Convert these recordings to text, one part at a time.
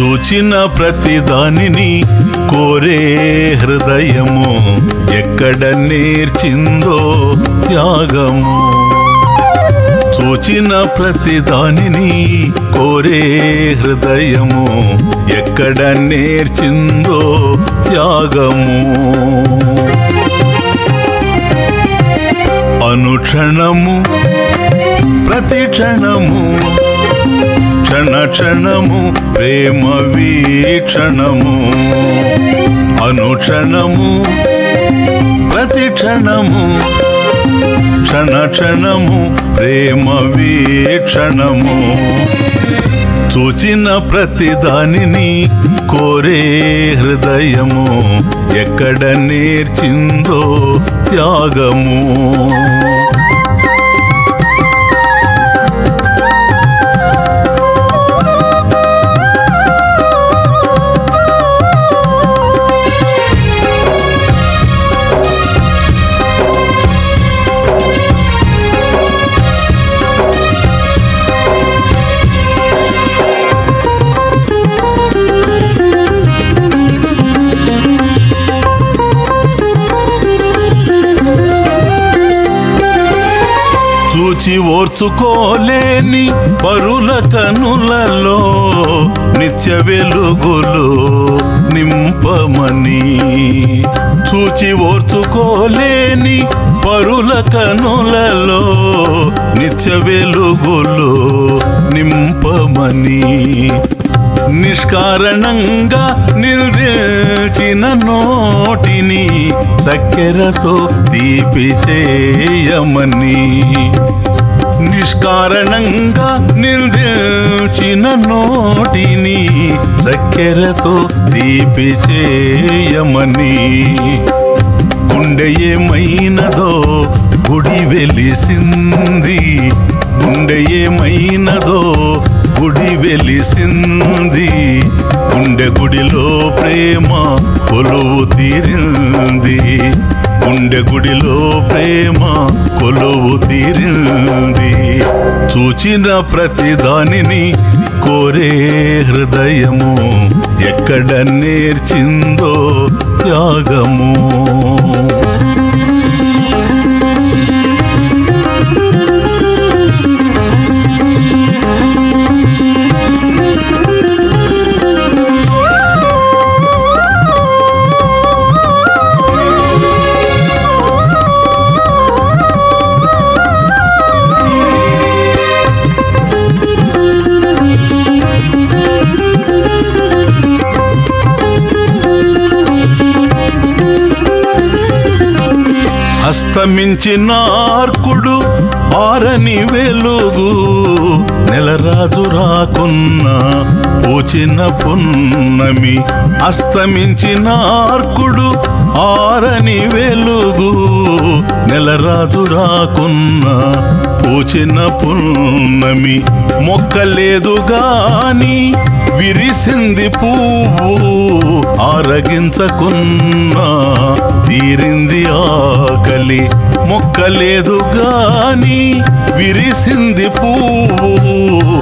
చూచిన ప్రతి దానిని కోరే హృదయము ఎక్కడ నేర్చిందో త్యాగము చూచిన ప్రతి దానిని కోరే హృదయము ఎక్కడ నేర్చిందో త్యాగము అనుక్షణము ప్రతి క్షణము క్షణ క్షణము ప్రేమ వీక్షణము అనుక్షణము ప్రతి క్షణము క్షణ క్షణము ప్రేమ వీక్షణము చూచిన ప్రతి దానిని కోరే హృదయము ఎక్కడ నేర్చిందో త్యాగము చూచి ఓర్చుకోలేని పరుల కనులలో నిత్య వెలుగులు నింపమని చూచి ఓర్చుకోలేని పరుల కనులలో నిత్య వెలుగులు నింపమని నిష్కారణంగా నిల్చిన నోటిని చక్కెరతో తీపి చేయమని నిష్కారణంగా నిల్చిన నోటిని చక్కెరతో తీపి చేయమని గుండె ఏమైనదో గుడి వెలిసింది గుండె ఏమైనదో గుడి వెలిసింది గుండె గుడిలో ప్రేమ కొలువు తీరింది గుండె గుడిలో ప్రేమ కొలువు తీరింది చూచిన ప్రతి దానిని కోరే హృదయము ఎక్కడ నేర్చిందో త్యాగము అస్తమించిన ఆర్కుడు ఆరని వెలుగు నెలరాజు రాకున్న పూచిన పున్నమి అస్తమించిన ఆర్కుడు ఆరని వెలుగు నెలరాజు రాకున్న పూచిన పున్నమి మొక్కలేదు గాని విరిసింది పువ్వు ఆరగించకున్నా తీరింది ఆకలి మొక్కలేదు గాని విరిసింది పువ్వు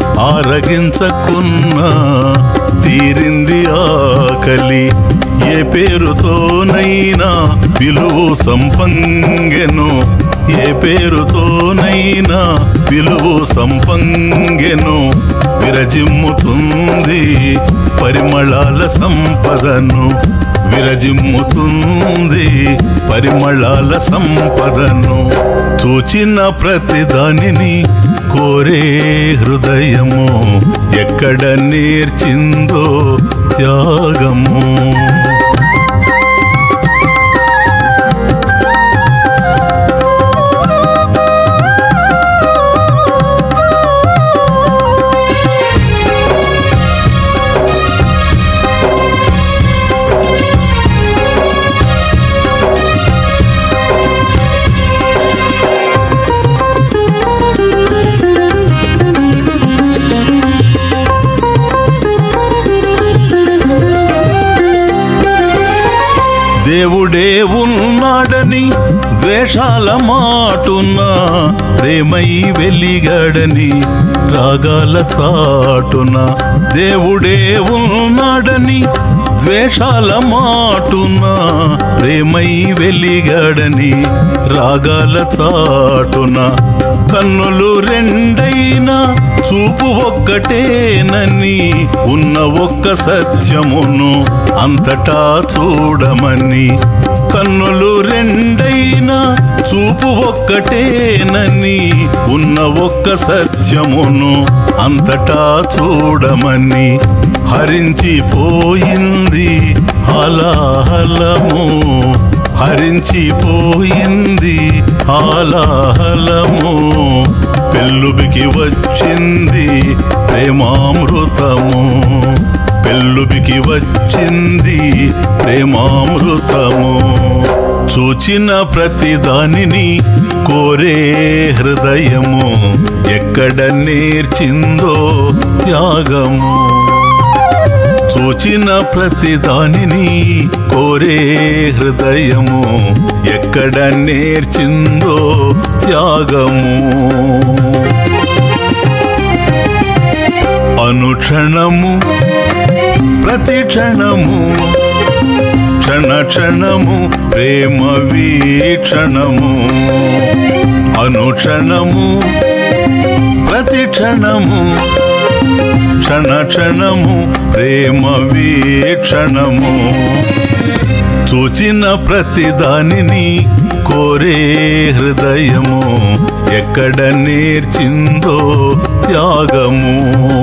ఆరగించకున్నా తీరింది ఆకలి ఏ పేరుతోనైనా పిలువు సంపంగెను ఏ పేరుతోనైనా పిలువు సంపంగెను విరజిమ్ముతుంది పరిమళాల సంపదను విరజిమ్ముతుంది పరిమళాల సంపదను చూచిన ప్రతి దానిని కోరే హృదయము ఎక్కడ నేర్చిందో త్యాగము దేవుడే ఉన్నాడని ద్వేషాల మాటున ప్రేమై వెలిగడని రాగాల చాటున దేవుడే ఉన్నాడని ద్వేషాల మాటున ప్రేమై వెలిగడని రాగాల చాటున కన్నులు రెండైనా చూపు ఒక్కటేనని ఉన్న ఒక్క సత్యమును అంతటా చూడమని కన్నులు రెండైనా చూపు ఒక్కటేనని ఉన్న ఒక్క సత్యమును అంతటా చూడమని హరించిపోయింది హలాహలము హరించిపోయింది ఆలాహలము పెళ్ళుబికి వచ్చింది ప్రేమామృతము పెళ్ళుబికి వచ్చింది ప్రేమామృతము చూచిన ప్రతి దానిని కోరే హృదయము ఎక్కడ నేర్చిందో త్యాగము చూచిన ప్రతి దానిని కోరే హృదయము ఎక్కడ నేర్చిందో త్యాగము అనుక్షణము ప్రతి క్షణము క్షణ క్షణము ప్రేమ వీక్షణము అనుక్షణము ప్రతి క్షణము క్షణ క్షణము ప్రేమ వీక్షణము చూచిన ప్రతి దానిని కోరే హృదయము ఎక్కడ నేర్చిందో త్యాగము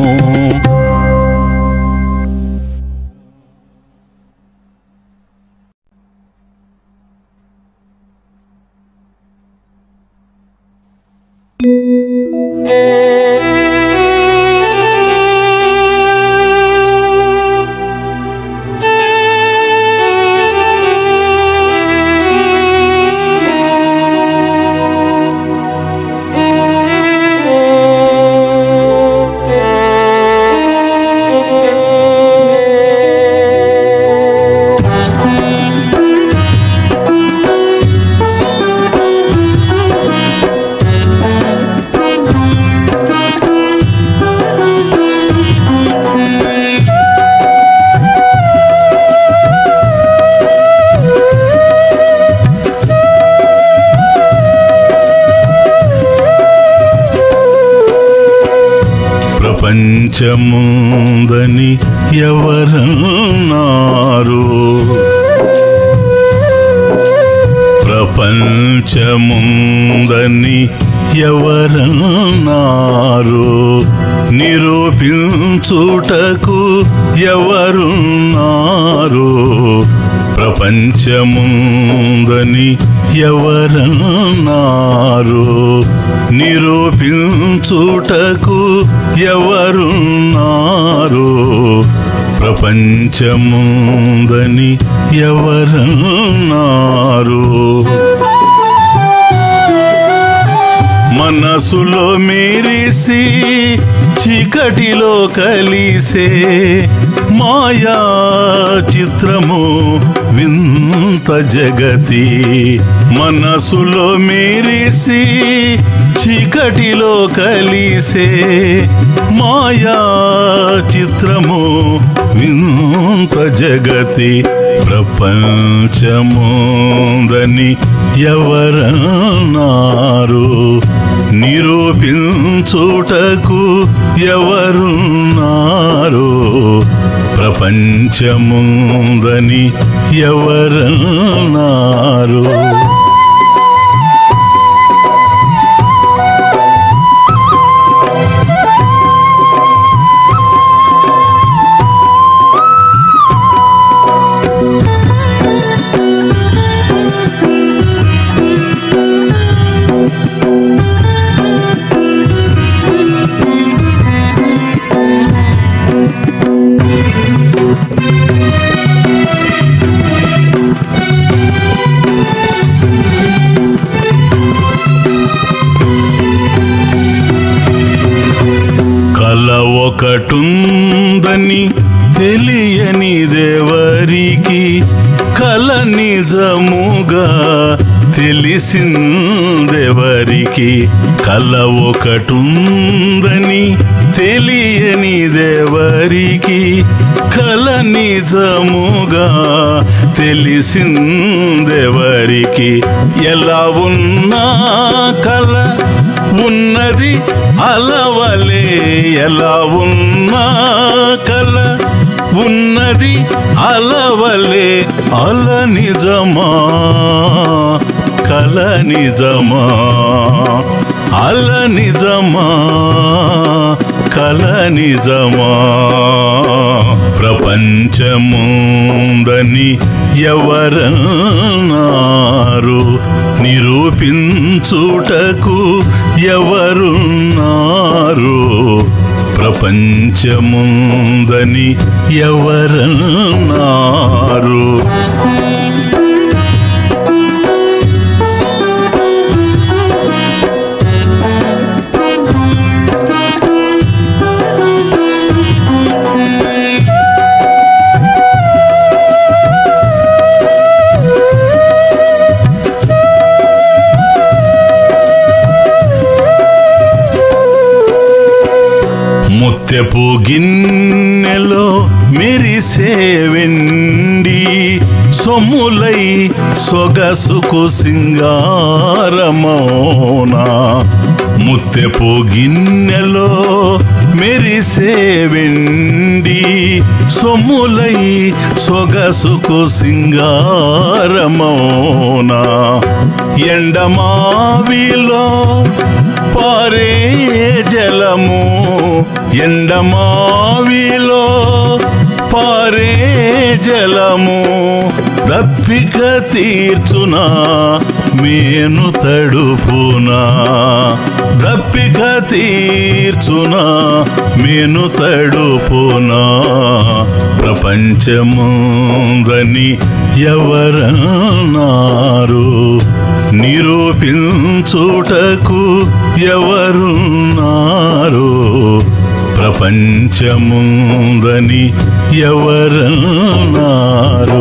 ప్రపంచముందని ఎవరన్నారు ప్రపంచముందని ఎవరన్నారు నిరూపించుటకు ఎవరున్నారు ప్రపంచముందని ఎవరన్నారు నిరూపించుటకు ఎవరున్నారు ప్రపంచముందని ఎవరన్నారు మనసులో మెరిసి చీకటిలో కలిసే మాయా చిత్రము వింత జగతి మనసులో మెరిసి చీకటిలో కలిసే మాయా చిత్రము వింత జగతి ప్రపంచముందని ఎవరన్నారు నిరూపించుటకు ఎవరున్నారు ప్రపంచముందని ఎవరన్నారు కల ఒకటుందని తెలియని దేవరికి కల నిజముగా తెలిసిందెవరికి కల ఒకటుందని తెలియనిదెవరికి కల నిజముగా తెలిసిందెవరికి ఎలా ఉన్నా కల ఉన్నది అలవలే ఎలా ఉన్నా కల ఉన్నది అలవలే అల నిజమా కల నిజమా అల నిజమా కల నిజమా ప్రపంచముందని ఎవరన్నారు నిరూపించుటకు ఎవరున్నారు ప్రపంచముందని ఎవరన్నారు ముత్యపు గిన్నెలో మెరిసే వెండి సొమ్ములై సొగసుకు సింగారమోనా ముత్యపు గిన్నెలో మెరిసే వెండి సొమ్ములై సొగసుకు సింగారమోనా ఎండమావిలో పారే జలము ఎండమావిలో పారే జలము దప్పిక తీర్చునా మేను తడుపునా దప్పిక తీర్చునా మేను తడుపునా ప్రపంచముందని ఎవరన్నారు నిరూపించుటకు ఎవరున్నారు ప్రపంచముందని ఎవరన్నారు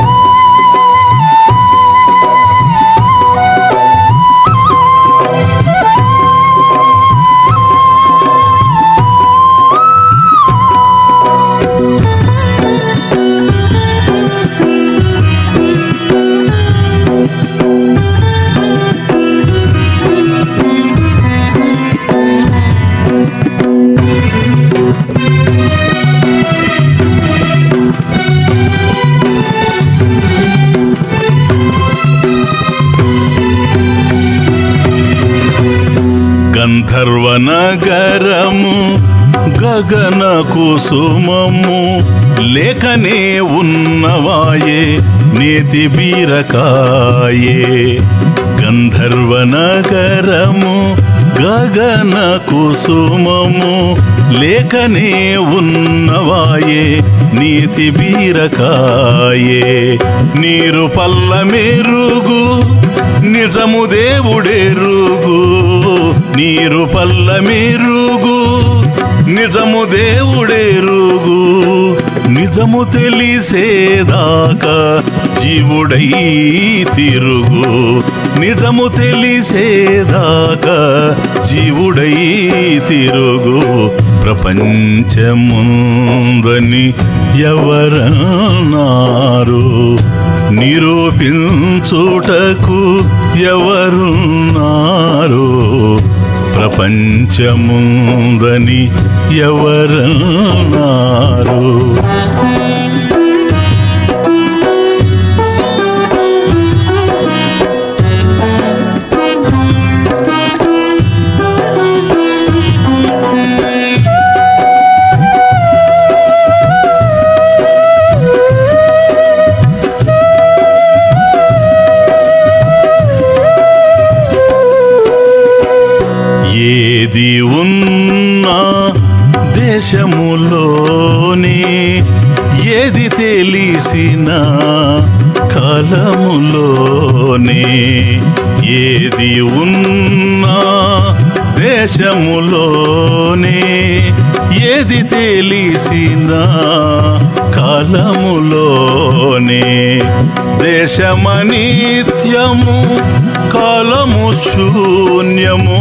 గంధర్వ నగరము గగన కుసుమము లేఖనే ఉన్నవాయే నేతి బీరకాయే గంధర్వ నగరము గగన కుసుమము లేఖనే ఉన్నవాయే నీతి బీరకాయే నీరు పల్ల మెరుగు నిజము దేవుడెరుగు నీరు పల్ల మెరుగు నిజము దేవుడెరుగు నిజము తెలిసేదాకా జీవుడై తిరుగు నిజము తెలిసేదాకా జీవుడై తిరుగు ప్రపంచముందని ఎవరన్నారు నిరూపించుటకు ఎవరున్నారు ప్రపంచముందని ఎవరన్నారు ఏది ఉన్నా దేశములోనే ఏది తెలిసిన కాలములోనే ఏది ఉన్నా దేశములోనే ఏది తెలిసిన కాలములోనే దేశమనిత్యము కాలము శూన్యము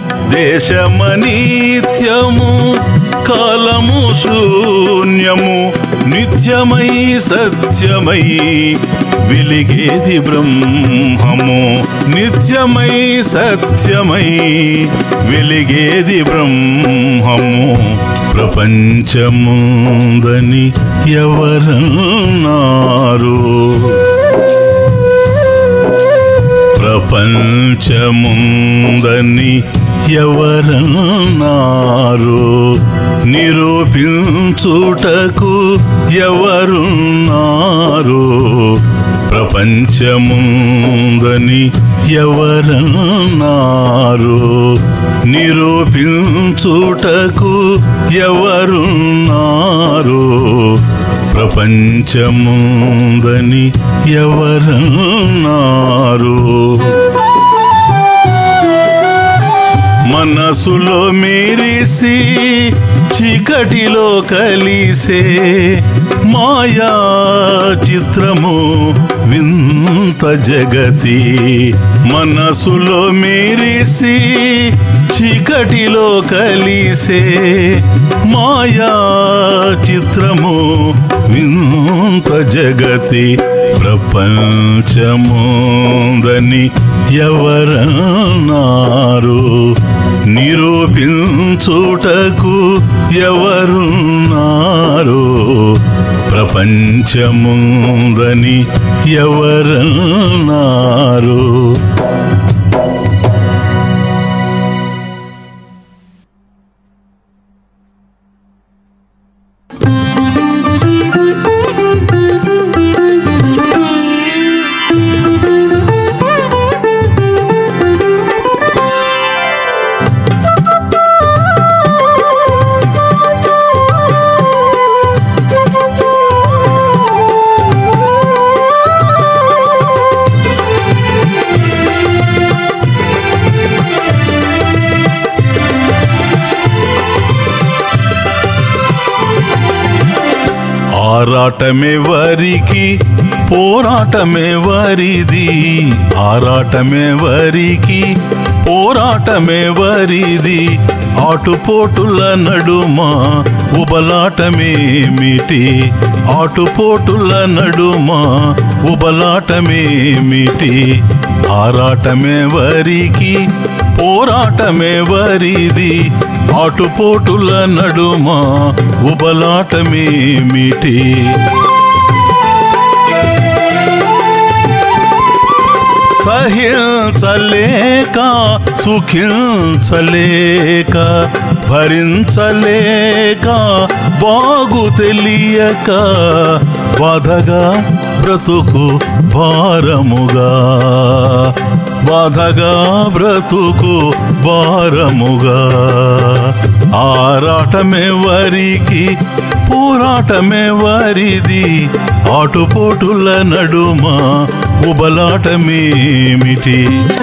దేశమనిత్యము కాలము శూన్యము నిత్యమై సత్యమై వెలిగేది బ్రహ్మము నిత్యమై సత్యమై వెలిగేది బ్రహ్మము ప్రపంచముందని ఎవరన్నారు ప్రపంచముందని ఎవరన్నారు నిరూపించుటకు ఎవరున్నారు ప్రపంచముందని ఎవరన్నారు నిరూపించుటకు ఎవరున్నారు ప్రపంచముందని ఎవరన్నారు మనసులో మెరిసి చీకటిలో కలిసే మాయా చిత్రము వింత జగతి మనసులో మెరిసి చీకటిలో కలిసే మాయా చిత్రము వింత జగతి ప్రపంచముందని ఎవరన్నారు నిరూపించుటకు ఎవరున్నారు ప్రపంచముందని ఎవరన్నారు ఆరాటమే వారికి పోరాటమే వారిది ఆరాటమే వారికి పోరాటమే వారిది ఆటుపోటుల నడుమ ఉబలాటమేమిటి ఆటుపోటుల నడుమ ఉబలాటమేమిటి ఆరాటమే వారికి పోరాటమే వారిది ఆటుపోటుల నడుమ ఉబలాటమేమిటి సహించలేక సుఖించలేక భరించలేక బాగు తెలియక బాధగా బ్రతుకు భారముగా బాధగా బ్రతుకు భారముగా ఆరాటమే వారికి పోరాటమే వారిది ఆటుపోటుల నడుమ ఉబలాటమేమిటి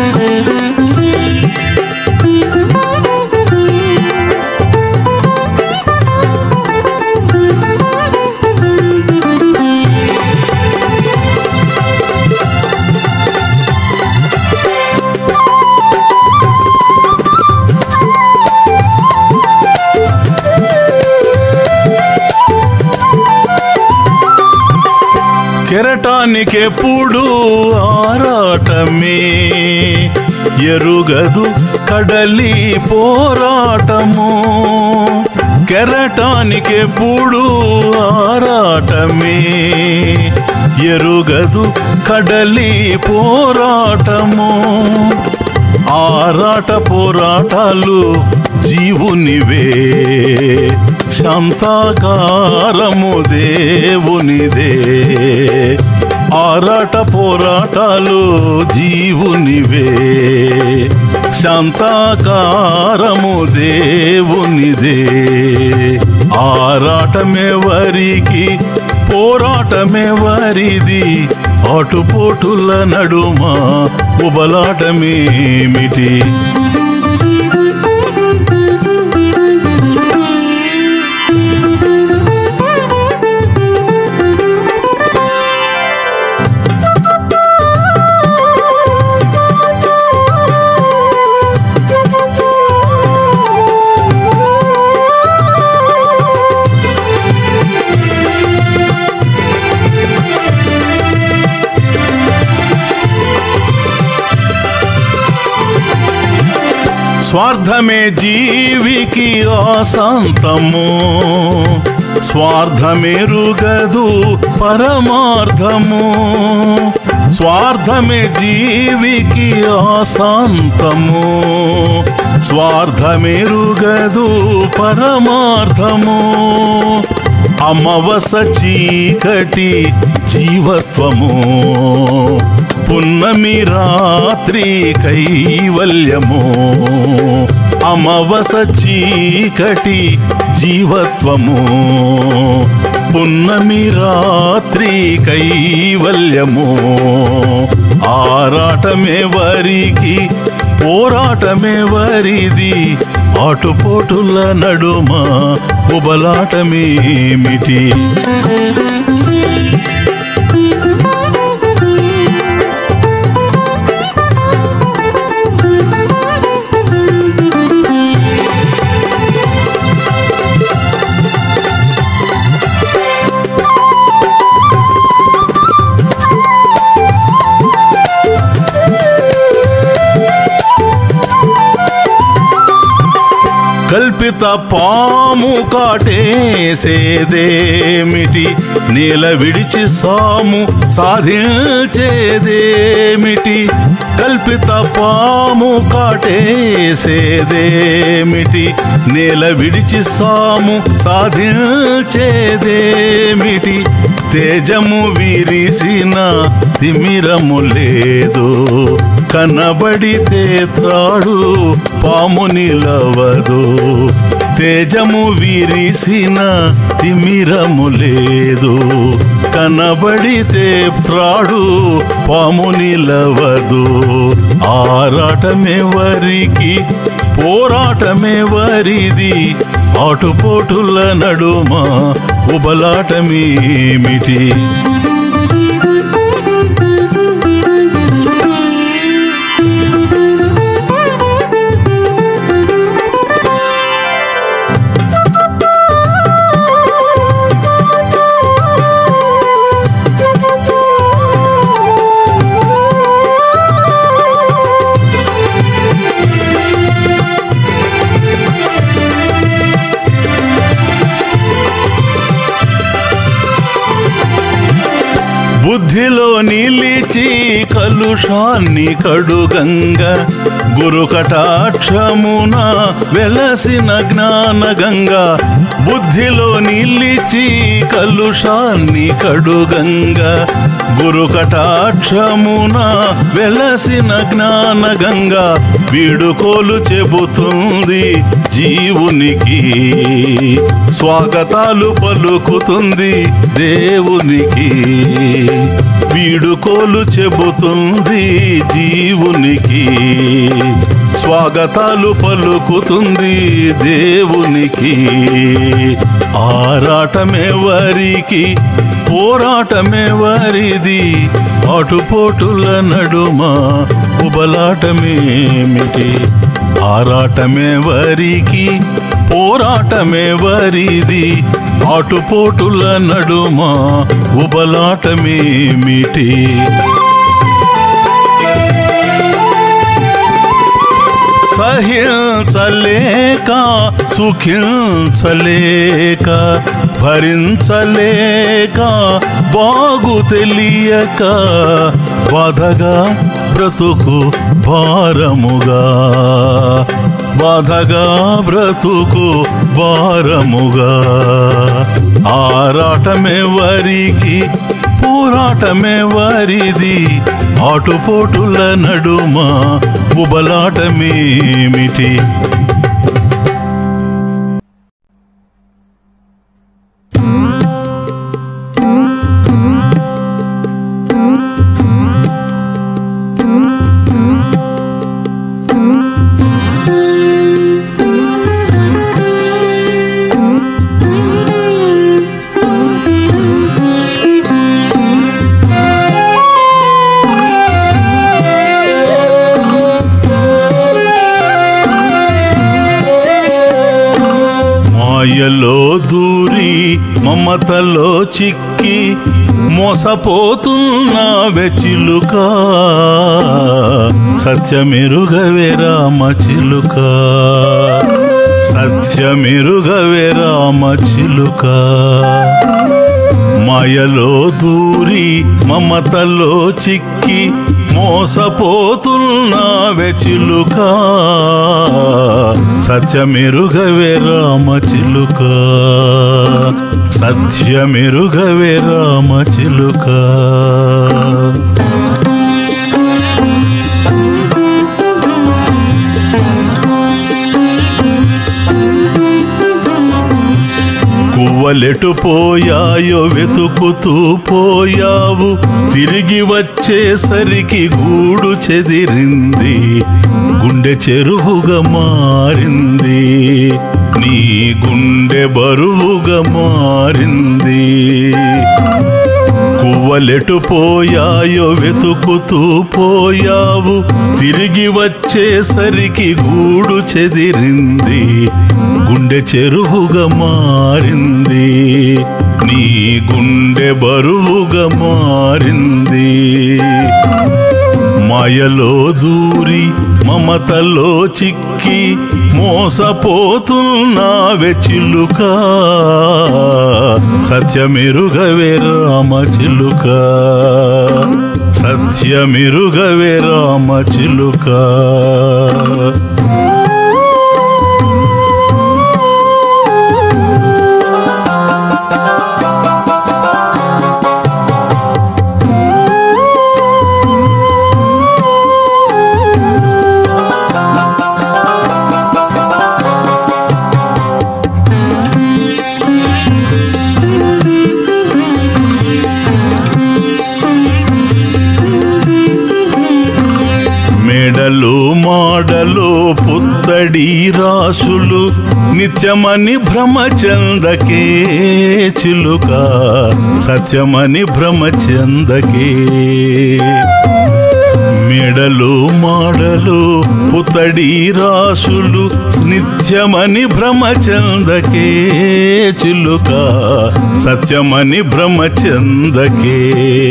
కెరటానికెప్పుడు ఆరాటమే ఎరుగదు కడలి పోరాటము కెరటానికెప్పుడు ఆరాటమే ఎరుగదు కడలి పోరాటము ఆరాట పోరాటాలు జీవునివే శాంతాకారము దేవునిదే ఆరాట పోరాటాలు జీవునివే శాంతాకారము దేవునిదే ఆరాటమే వరికి పోరాటమే వరిది ఆటుపోటుల నడుమ ఉబలాటమేమిటి స్వార్థమే జీవికి ఆశాంతము స్వార్థమెరుగదు పరమార్థము స్వార్థమే జీవికి ఆశాంతము స్వార్థమెరుగదు పరమార్థము అమవస చీకటి జీవత్వము పున్నమి రాత్రి కైవల్యము అమవస చీకటి జీవత్వము పున్నమి రాత్రి కైవల్యము ఆరాటమే వరికి పోరాటమే వరిది ఆటుపోటుల నడుమ ఉబలాటమేమిటి కల్పిత పాము కాటేసేదేమిటి నేల విడిచి సాము సాధించేదేమిటి కల్పిత పాము కాటేసేదేమిటి నేల విడిచి సాము సాధించేదేమిటి తేజము విరిసిన తిమిరము లేదు కనబడితే త్రాడు పాము నిలవదు తేజము విరిసిన తిమిరము లేదు కనబడితే త్రాడు పాము నిలవదు ఆరాటమే వరికి పోరాటమే వరిది ఆటుపోటుల నడుమ ఉబలాటమేమిటి బుద్ధిలో నిలిచి కలుషాన్ని కడుగంగ గురు కటాక్షమున వెలసిన జ్ఞాన గంగ బుద్ధిలో నిలిచి కలుషాన్ని కడుగంగ గురు కటాక్షమున వెలసిన జ్ఞాన గంగ వీడుకోలు చెబుతుంది జీవునికి స్వాగతాలు పలుకుతుంది దేవునికి వీడుకోలు చెబుతుంది జీవునికి స్వాగతాలు పలుకుతుంది దేవునికి ఆరాటమే వరికి పోరాటమే వరిది ఆటుపోటుల నడుమ ఉబలాటమేమిటి ఆరాటమే వరికి పోరాటమే వరిది ఆటుపోటుల నడుమ ఉబలాటమేమిటి సహించలేక సుఖించలేక భరించలేక బాగు తెలియక బాధగా బ్రతుకు భారముగా బాధగా బ్రతుకు భారముగా ఆరాటమే వరికి పోరాటమే వారిది ఆటుపోటుల నడుమ ఉబలాటమేమిటి మమతలో చిక్కి మోసపోతున్నావే చిలుక సత్యమెరుగవే రామ చిలుక సత్యమెరుగవే రామ చిలుక మాయలో దూరి మమతలో చిక్కి మోసపోతున్నావే చిలుక సత్యమెరుగవే రామ చిలుక సత్యమెరుగవే రామ చిలుక కువ్వలెటు పోయాయో వెతుకుతూ పోయావు తిరిగి వచ్చేసరికి గూడు చెదిరింది గుండె చెరువుగా మారింది నీ గుండె బరువుగా మారింది కువ్వలెటు పోయాయో వెతుకుతూ పోయావు తిరిగి వచ్చేసరికి గూడు చెదిరింది గుండె చెరువుగా మారింది నీ గుండె బరువుగా మారింది మాయలో దూరి మమతలో చిక్కి మోసపోతున్నావే చిలుక సత్యమెరుగవే రామ చిలుక సత్యమెరుగవే రామ చిలుక మెడలు మాడలు పుత్తడి రాసులు నిత్యమని భ్రమ చెందకే చిలుక సత్యమని భ్రమ చెందకే మెడలు మాడలు పుతడి రాసులు నిత్యమని భ్రమ చెందకే చిలుక సత్యమని భ్రమ చెందకే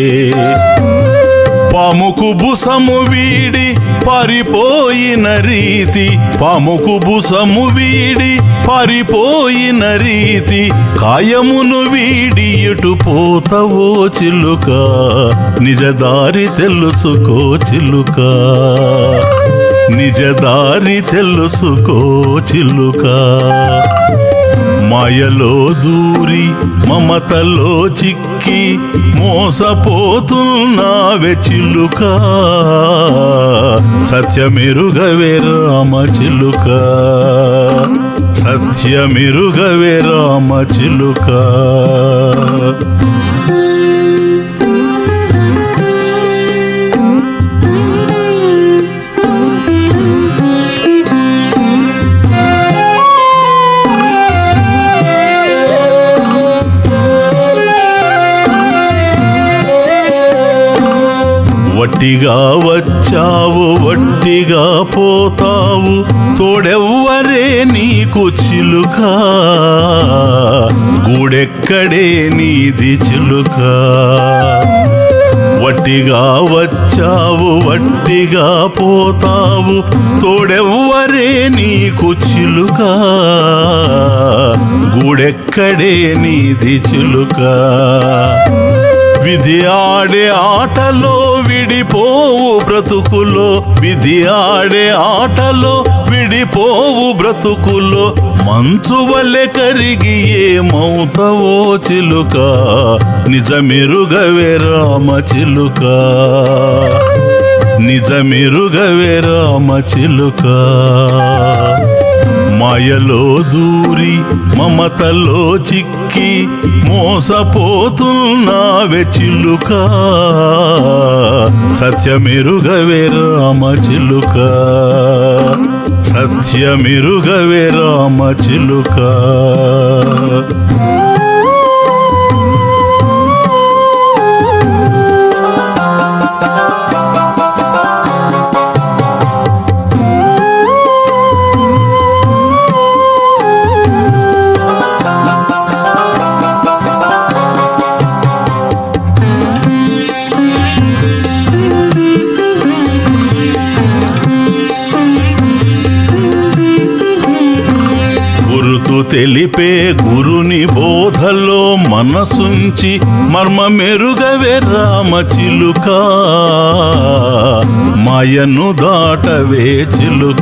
పాముకు బుసము వీడి పారిపోయిన రీతి పాముకు బుసము వీడి పారిపోయిన రీతి కాయమును వీడి ఎటు పోతవో చిలుక నిజదారి తెలుసుకో చిలుక నిజదారి తెలుసుకో చిలుక మాయలో దూరి మమతలో చిక్కి మోసపోతున్నావే చిలుక సత్యమెరుగవే రామ చిలుక సత్యమెరుగవే రామ చిలుక వట్టిగా వచ్చావు వట్టిగా పోతావు తోడెవ్వరే నీకు చిలుక గూడెక్కడే నీది చిలుక వట్టిగా వచ్చావు వట్టిగా పోతావు తోడెవ్వరే నీకు చిలుక గూడెక్కడే నీది చిలుక విధి ఆడే ఆటలో విడిపోవు బ్రతుకులో విధి ఆడే ఆటలో విడిపోవు బ్రతుకులో మంచు వల్లె కరిగి ఏమవుతావో చిలుక నిజమెరుగవే రామ చిలుక నిజమెరుగవే రామ చిలుక మాయలో దూరి మమతలో చిక్కి మోసపోతున్నావే చిలుక సత్యమెరుగవే రామ చిలుక సత్యమెరుగవే రామ చిలుక తెలిపే గురుని బోధలో మనసుంచి మర్మ మెరుగవే రామ చిలుక మాయను దాటవే చిలుక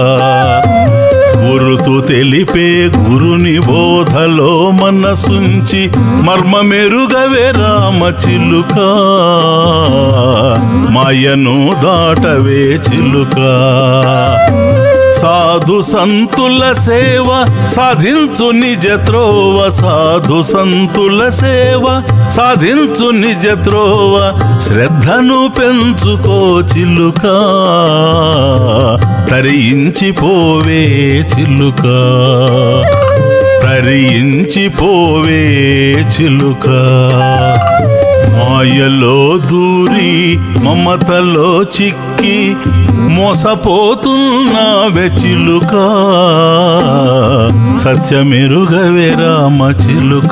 గురుతు తెలిపే గురుని బోధలో మనసుంచి మర్మ మెరుగవే రామ చిలుక మాయను దాటవే చిలుక సాధు సంతుల సేవ సాధించు నిజ త్రోవ సాధు సంతుల సేవ సాధించు నిజ త్రోవ శ్రద్ధను పెంచుకో చిలుక తరించిపోవే చిలుక తరించిపోవే చిలుక మాయలో దూరి మమతలో చిక్కి మోసపోతున్నా చిలుక సత్యమెరుగవే రామ చిలుక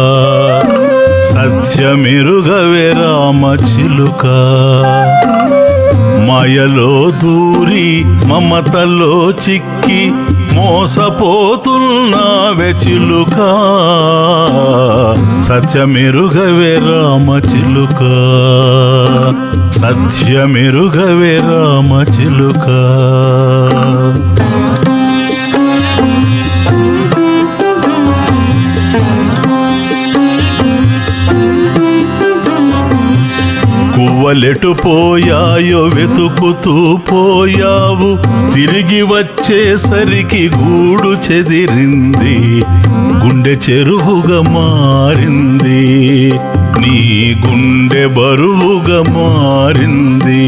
సత్యమెరుగవే రామ చిలుక మాయలో దూరి మమతలో చిక్కి మోసపోతున్నా చిలుక సత్యమెరుగవే రామ చిలుక సత్యమెరుగవే రామ చిలుక కువ్వలెటు పోయాయో వెతుకుతూ పోయావు తిరిగి వచ్చేసరికి గూడు చెదిరింది గుండె చెరువుగా మారింది నీ గుండె బరువుగా మారింది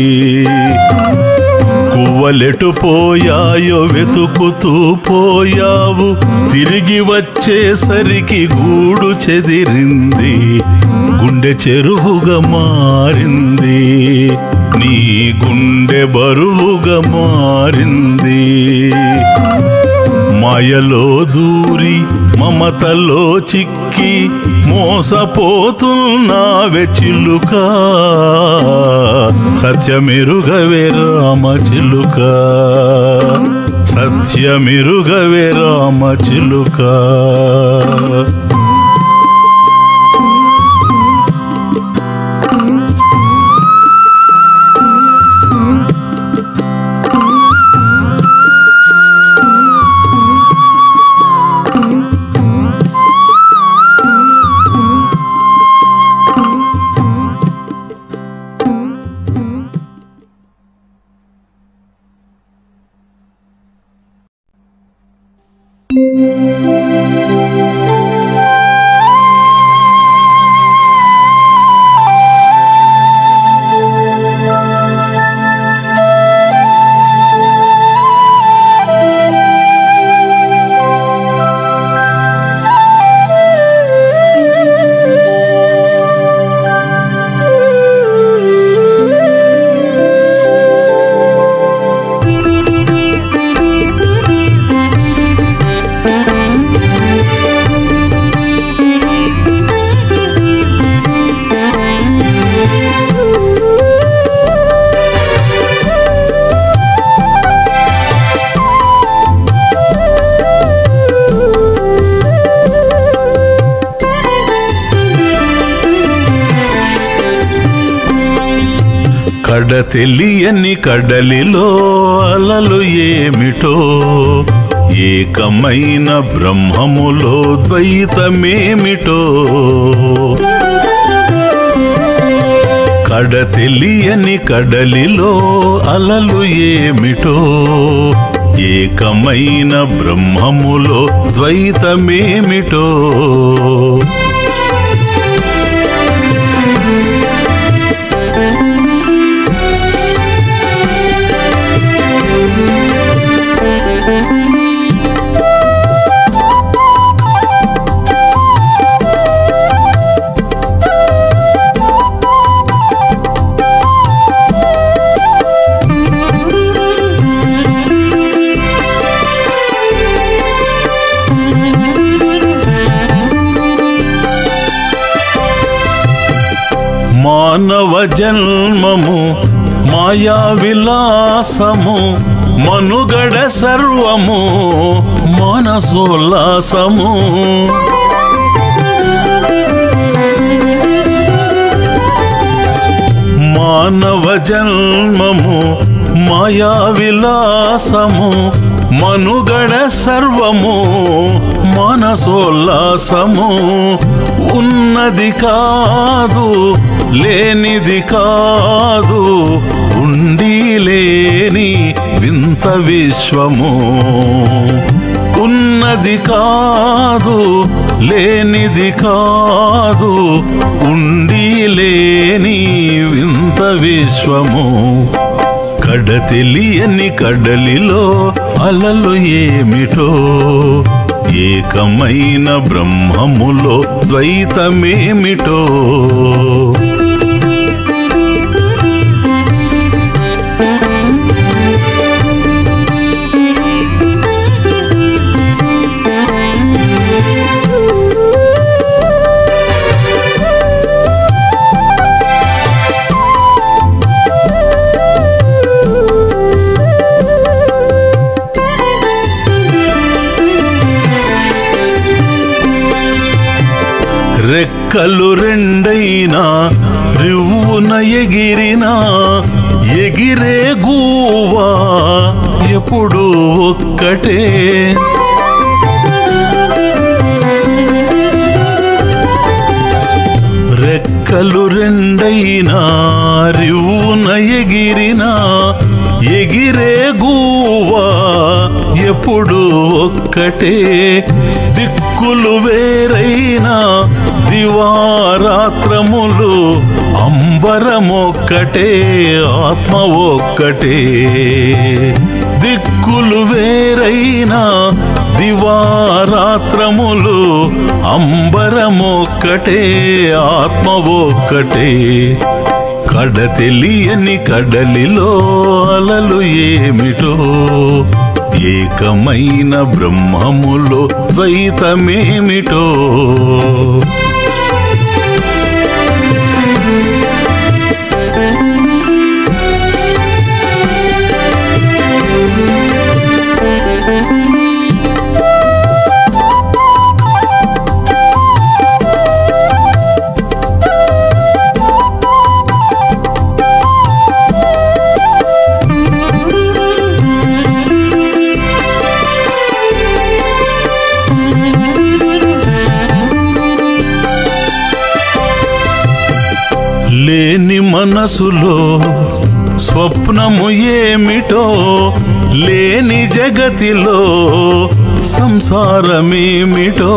కువ్వలెటు పోయాయో వెతుకుతూ పోయావు తిరిగి వచ్చేసరికి గూడు చెదిరింది గుండె చెరువుగా మారింది నీ గుండె బరువుగా మారింది మాయలో దూరి మమతలో చిక్కి మోసపోతున్నావే చిలుక సత్యమెరుగవే రామ చిలుక సత్యమెరుగవే రామ చిలుక కడ తెలియని కడలిలో అలలు ఏమిటో ఏకమైన బ్రహ్మములో ద్వైతమేమిటో కడ తెలియని కడలిలో అలలు ఏమిటో ఏకమైన బ్రహ్మములో ద్వైతమేమిటో మానవ జన్మము మాయా విలాసము మనుగడ సర్వము మనసోల్లాసము మానవ జన్మము మాయా విలాసము మనుగడ సర్వము మనసోల్లాసము ఉన్నది కాదు లేనిది కాదు ఉండి లేని వింత విశ్వము ఉన్నది కాదు లేనిది కాదు ఉండి లేని వింత విశ్వము కడ తెలియని కడలిలో అలలు ఏమిటో ఏకమైన బ్రహ్మములో ద్వైతమేమిటో రెక్కలు రెండైనా రివ్వున ఎగిరినా ఎగిరే గూవా ఎప్పుడు ఒక్కటే రెక్కలు రెండైనా రివ్వున ఎగిరినా ఎగిరే గూవా ఎప్పుడు ఒక్కటే దిక్కులు వేరైనా దివారాత్రములు అంబరమొక్కటే ఆత్మ ఒక్కటే దిక్కులు వేరైనా దివారాత్రములు అంబరమొక్కటే ఆత్మ ఒక్కటే కడ తెలియని కడలిలో అలలు ఏమిటో ఏకమైన బ్రహ్మములో ద్వైతమేమిటో లేని మనసులో స్వప్నము ఏమిటో లేని జగతిలో సంసారమేమిటో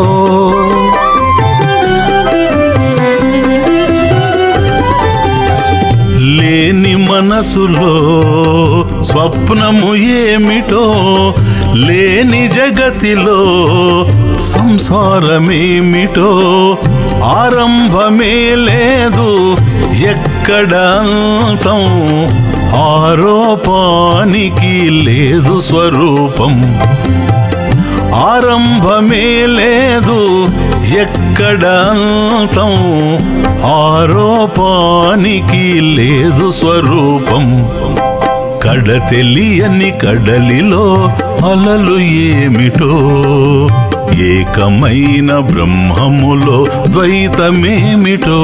లేని మనసులో స్వప్నము ఏమిటో లేని జగతిలో సంసారమేమిటో ఆరంభమే లేదు ఎక్కడ అంతం ఆరోపానికి లేదు స్వరూపం ఆరంభమే లేదు ఎక్కడ అంతం ఆరోపానికి లేదు స్వరూపం కడ తెలియని కడలిలో అలలు ఏమిటో ఏకమైన బ్రహ్మములో ద్వైతమేమిటో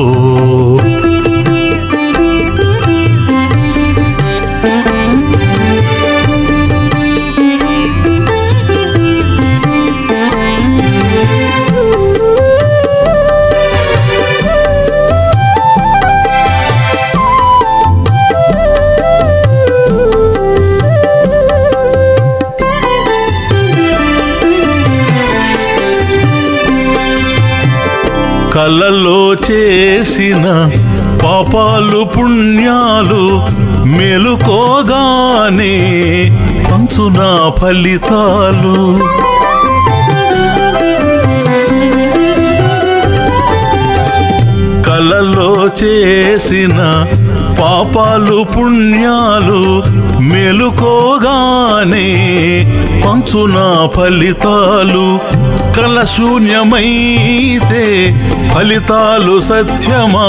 కలలో చేసిన పాపాలు పుణ్యాలు మెలుకోగానే పంచున ఫలితాలు కలలో చేసిన పాపాలు పుణ్యాలు మెలుకోగానే పంచున ఫలితాలు కల శూన్యమైతే ఫలితాలు సత్యమా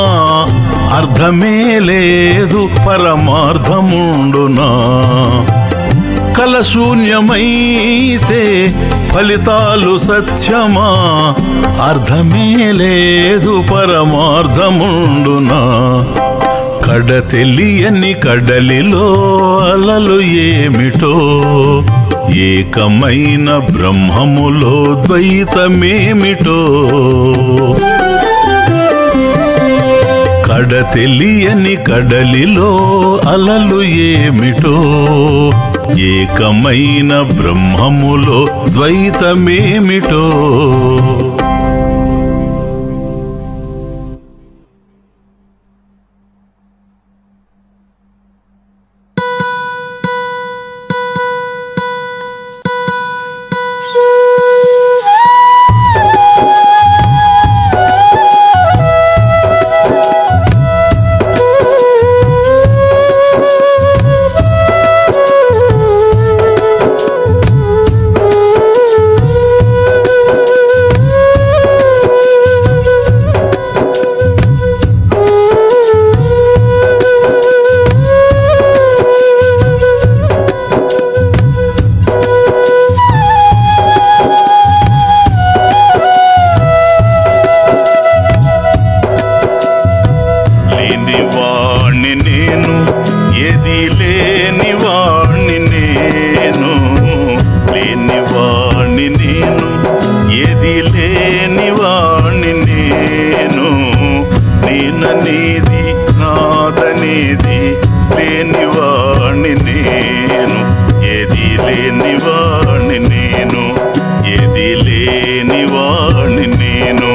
అర్థమే లేదు పరమార్థముండునా కలశూన్యమైతే ఫలితాలు సత్యమా అర్థమే లేదు పరమార్థముండునా కడ తెలియని కడలిలో అలలు ఏమిటో ఏకమైన బ్రహ్మములో ద్వైతమేమిటో కడ తెలియని కడలిలో అలలు ఏమిటో ఏకమైన బ్రహ్మములో ద్వైతమేమిటో లేని వాణ్ణి నేను ఏది లేని వాణ్ణి నేను లేని వాణ్ణి నేను ఏది లేని వాణ్ణి నేను నేననేది నాదనేది లేని వాణ్ణి నేను ఏది లేని వాణ్ణి నేను ఏది లేని వాణ్ణి నేను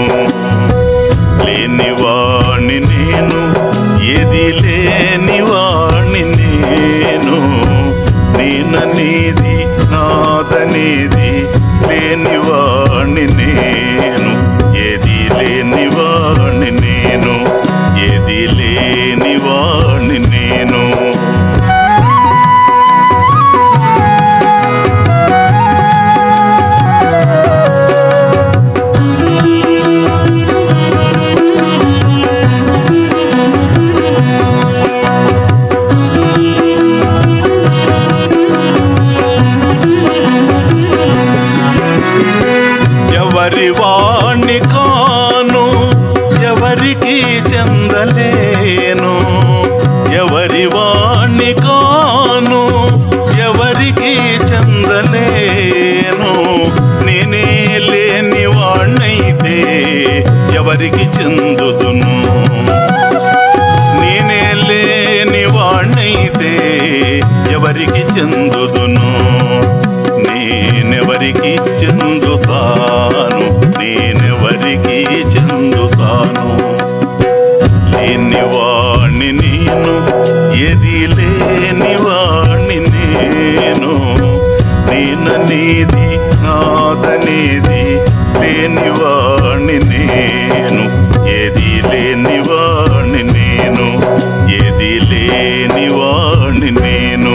లేనివాణ్ణి నేను ఏది లేనివాణ్ణి నేను నేననేది నాదనేది లేనివాణ్ణి నేను ఏది లేనివాణ్ణి నేను ఏది లేనివాణ్ణి నేను ఎవరి వాణ్ణి కాను ఎవరికి చెందలేను ఎవరి వాణ్ణి కాను ఎవరికి చెందలేను నేనే లేని వాణ్ణైతే ఎవరికి చెందుదును నేనే లేని వాణ్ణైతే ఎవరికి చెందుదును నేనెవరికి చెందుతాను నేనెవరికి చెందుతాను లేని వాణ్ణి నేను ఏది లేని వాణ్ణి నేను నేననేది నాదనేది లేని వాణ్ణి నేను ఏది లేని వాణ్ణి నేను ఏది లేని వాణ్ణి నేను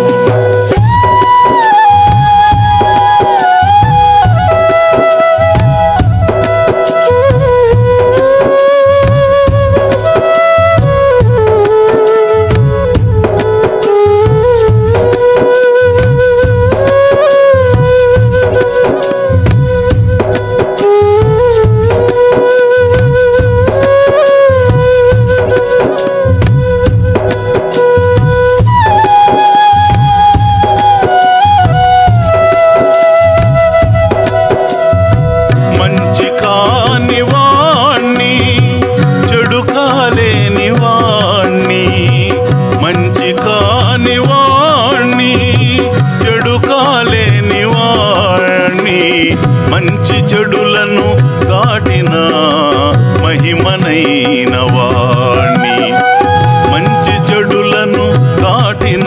మంచి కాని వాణ్ణి చెడు కాలేని వాణ్ణి మంచి కాని వాణ్ణి చెడు కాలేని వాణ్ణి మంచి చెడులను దాటిన మహిమనైన వాణ్ణి మంచి చెడులను దాటిన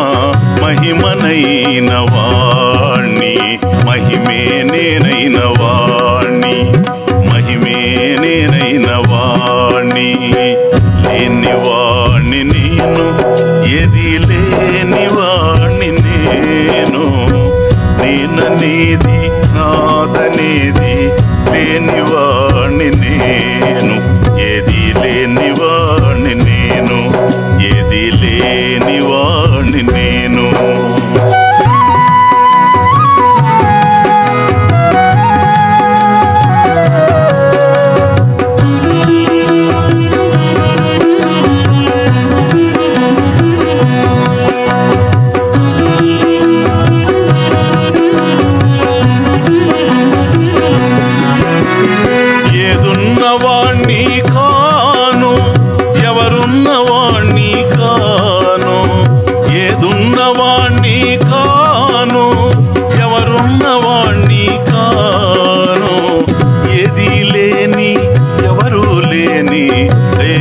మహిమనైన వాణ్ణి మహిమే నేనైన వాణ్ణి మహిమే నేనైన వాణ్ణి లేని వాణ్ణి నేను ఏది లేని వాణ్ణి నేను నేననేది నాదనేది లేని వాణ్ణి నేను ఏది లేని వాణ్ణి నేను ఏది లేని వాణ్ణి నేను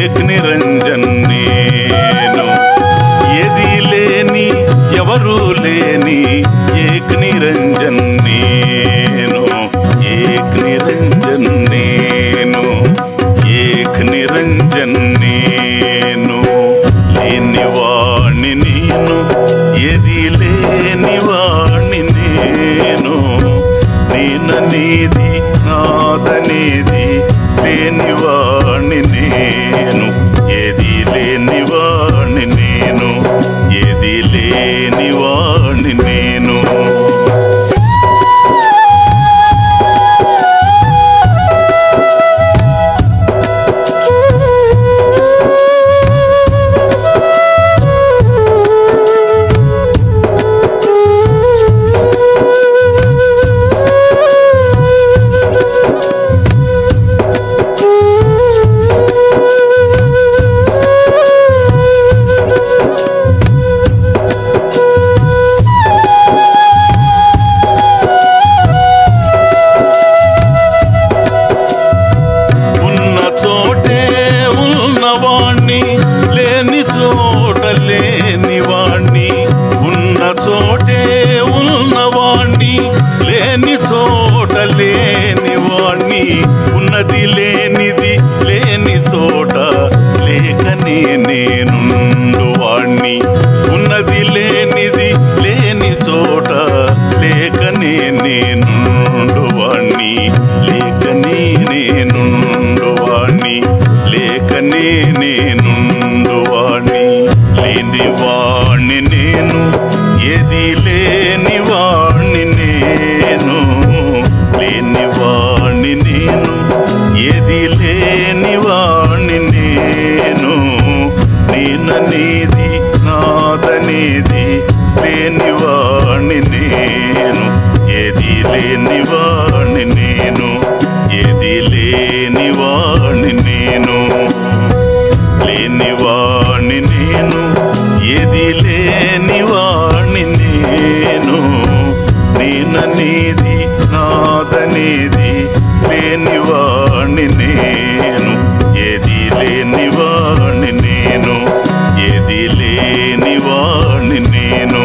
ఏక్ నిరంజన్ నేను ఏది లేని ఎవరు లేని ఏక్ నిరంజన్ నేను ఏక్ నిరంజన్ నేను ఏక్ నిరంజన్ నేను లేని వాణ్ణి నేను ఏది లేని వాణ్ణి నేను నేననేది నాదనేది లేని వాణ్ణి నేను ఏది లేని వాణ్ణి నేను ఏది లేని వాణ్ణి నేను ఉన్న చోటే ఉన్నవాణ్ణి లేని చోట లేని వాణ్ణి ఉన్న చోటే ఉన్నవాణ్ణి లేని చోట లేని వాణ్ణి ఉన్నది లేనిది లేని చోట లేకనే నేనుండు వాణ్ణి ఉన్నది లేనిది లేని చోట లేకనే నేనుండు వాణ్ణి లేకనే నేనుండు వాణ్ణి లేకనే నేనుండు వాణ్ణి లేని వాణ్ణి నేను ఏది లేని వాణ్ణి నేను లేని వాణ్ణి నేను ఏది లేని వాణ్ణి నేను నేననేది నాదనేది లేని వాణ్ణి నేను ఏది లేని వాణ్ణి నేను ఏది లేని వాణ్ణి నేను లేని వాణ్ణి నేను ఏది లేని వాణ్ణి నేను నేననేది నాదనేది లేని వాణ్ణి నేను ఏది లేని వాణ్ణి నేను ఏది లేని వాణ్ణి నేను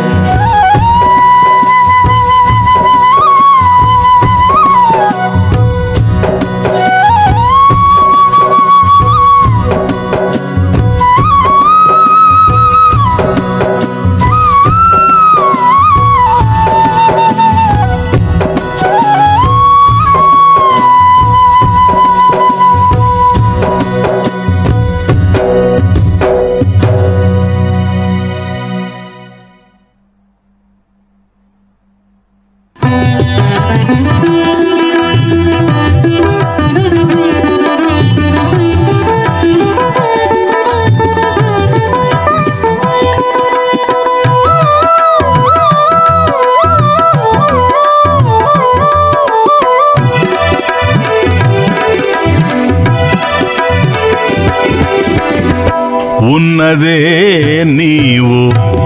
ఉన్నదే నీవు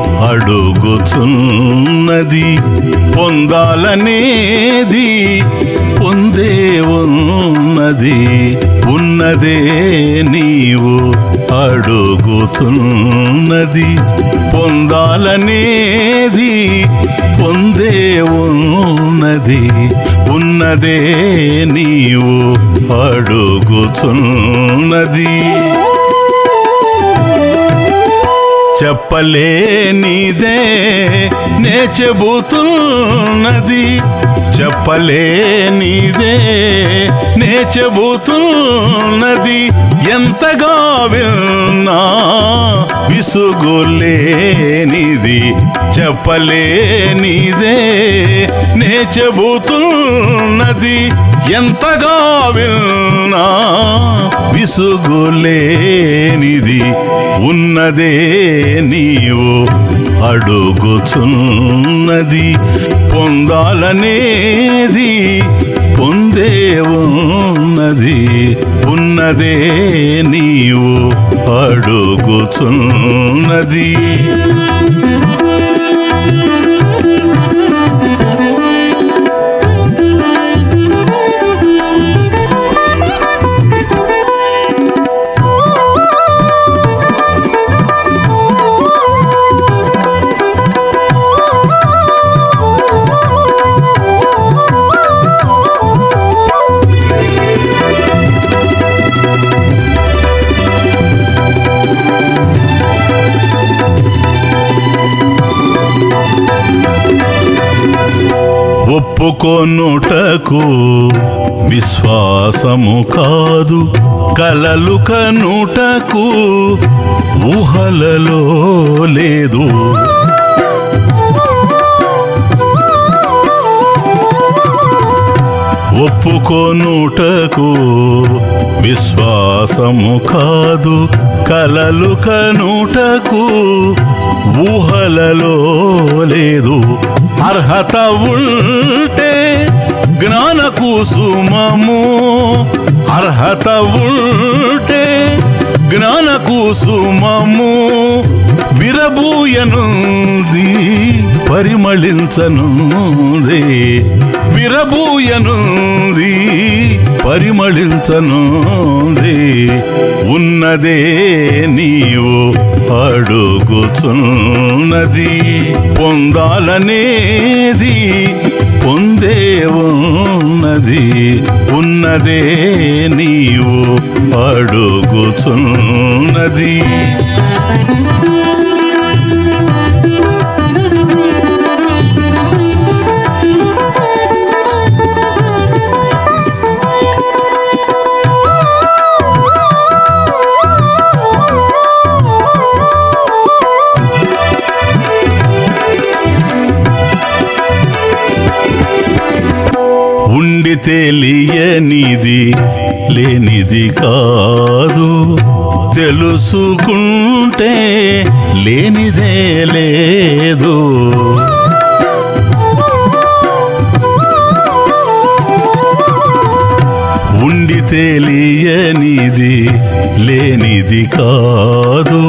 అడుగుచున్నది పొందాలనేది పొందే ఉన్నది ఉన్నదే నీవు అడుగుతున్నది పొందాలనేది పొందే ఉన్నది ఉన్నదే నీవు అడుగుచున్నది చెప్పలేనిదే నే చెబుతున్నది చెప్పలేనిదే నే చెబుతున్నది ఎంతగా విన్నా విసుగులేనిది చెప్పలేనిదే నే చెబుతున్నది ఎంతగా విన్నా విసుగులేనిది ఉన్నదే నీవు అడుగుచున్నది పొందాలనేది పొందే ఉన్నది ఉన్నదే నీవు అడుగుచున్నది ఒప్పుకొనుటకు విశ్వాసము కాదు కలలు కనుటకు ఊహలలో లేదు ఒప్పుకొనుటకు విశ్వాసము కాదు కలలు కనుటకు ఊహలలో లేదు అర్హత ఉంటే జ్ఞాన కుసుమము అర్హత ఉంటే జ్ఞాన కుసుమము విరబూయనుంది పరిమళించనుంది విరబూయనుంది పరిమళించనుంది ఉన్నదే నీవు అడుగుచున్నది పొందాలనేది పొందే ఉన్నది ఉన్నదే నీవు అడుగుచున్నది ఉండి తెలియనిది లేనిది కాదు తెలుసుకుంటే లేనిదే లేదు ఉండి తెలియనిది లేనిది కాదు